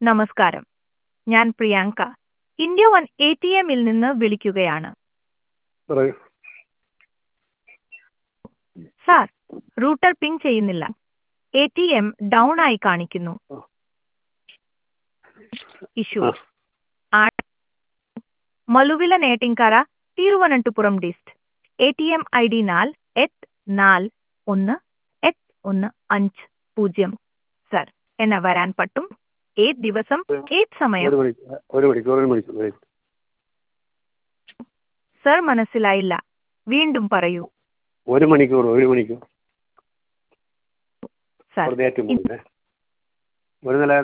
നമസ്കാരം ഞാൻ Priyanka India one A T എമ്മിൽ നിന്ന് വിളിക്കുകയാണ് പറയൂ സാർ റൂട്ടർ പിങ് ചെയ്യുന്നില്ല എ ടി എം ഡൗൺ ആയി കാണിക്കുന്നു ആ. ഇഷ്യൂ ആ ആ മലുവില Neyyattinkara Thiruvananthapuram dist A T M I D നാൽ എട്ട് നാല് ഒന്ന് എട്ട് ഒന്ന് അഞ്ച് പൂജ്യം സർ എന്നെ വരാൻ പറ്റും ഏത് ദിവസം ഏത് സമയം ഒരു മണിക്ക് ഒരു മണിക്ക് ഒരു മണിക്ക് wait. സർ മനസ്സിലായില്ല വീണ്ടും പറയൂ ഒരു മണിക്കൂർ ഒരു മണിക്കൂർ സർ വെറുതെ ആറ്റും പോകുന്നേ ഒരു നില